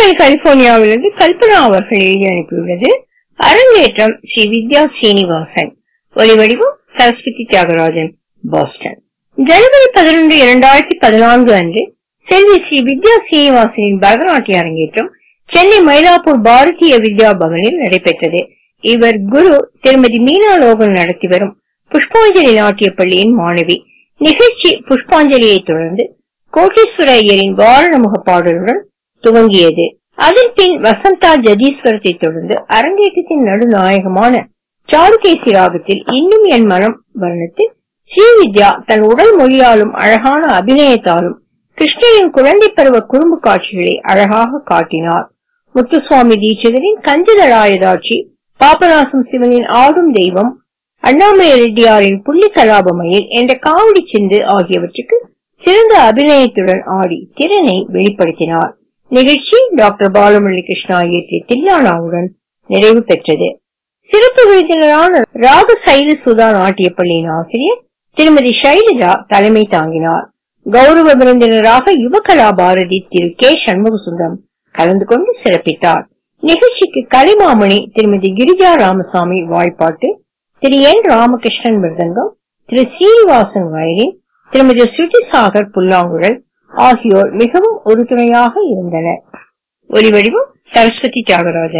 Maryland கலிபோர்னியாவிலிருந்து Kalpana அவர்கள் எழுதி அனுப்பியுள்ளது அரங்கேற்றம் ஸ்ரீ வித்யா சீனிவாசன் ஒலிவடிவம் சரஸ்வதி தியாகராஜன் பாஸ்டன் ஜனவரி பதினொன்று இரண்டாயிரத்தி பதினான்கு அன்று செல்வி ஸ்ரீ வித்யா சீனிவாசனின் பரதநாட்டிய அரங்கேற்றம் சென்னை மயிலாப்பூர் பாரதிய வித்யா பவனில் நடைபெற்றது இவர் குரு திருமதி மீனா லோகன் நடத்தி வரும் புஷ்பாஞ்சலி நாட்டிய பள்ளியின் மாணவி நிகழ்ச்சி புஷ்பாஞ்சலியை தொடர்ந்து கோட்டீஸ்வர ஐயரின் வாரணமுக பாடலுடன் துவங்கியது அதன் பின் வசந்தா ஜதீஸ்வரத்தை தொடர்ந்து அரங்கேற்றத்தின் நடுநாயகமான சாருகேசி ராகத்தில் இன்னும் என் மனம் வர்ணத்தில் ஸ்ரீவித்யா தன் உடல் மொழியாலும் அழகான அபிநயத்தாலும் கிருஷ்ணரின் குழந்தை பருவ குறும்பு காட்சிகளை அழகாக காட்டினார் முத்துசுவாமி தீட்சிதரின் கஞ்சதராயதாட்சி பாபநாசம் சிவனின் ஆடும் தெய்வம் அண்ணாமலை ரெட்டியாரின் புள்ளி கலாபமயில் என்ற காவடி சிந்து ஆகியவற்றுக்கு சிறந்த அபிநயத்துடன் ஆடி திறனை வெளிப்படுத்தினார் நிகழ்ச்சி டாக்டர் பாலமுரளி கிருஷ்ணா இயற்றிய தில்லானாவுடன் நிறைவு பெற்றது சிறப்பு விருந்தினரான ராக சைல சுதா நாட்டிய பள்ளியின் ஆசிரியர் திருமதி ஷைலஜா தலைமை தாங்கினார் கௌரவ விருந்தினராக யுவகலா பாரதி திரு கே சண்முகசுந்தரம் கலந்து கொண்டு சிறப்பித்தார் நிகழ்ச்சிக்கு கலைமாமணி திருமதி கிரிஜா ராமசாமி வாய்ப்பாட்டு திரு என் ராமகிருஷ்ணன் மிருதங்கம் திரு சீனிவாசன் வயலின் திருமதி ஸ்ருதி சாகர் புல்லாங்குழல் ஆகியோர் மிகவும் உறுதுணையாக இருந்தனர் ஒலிவடிவம் சரஸ்வதி தியாகராஜன்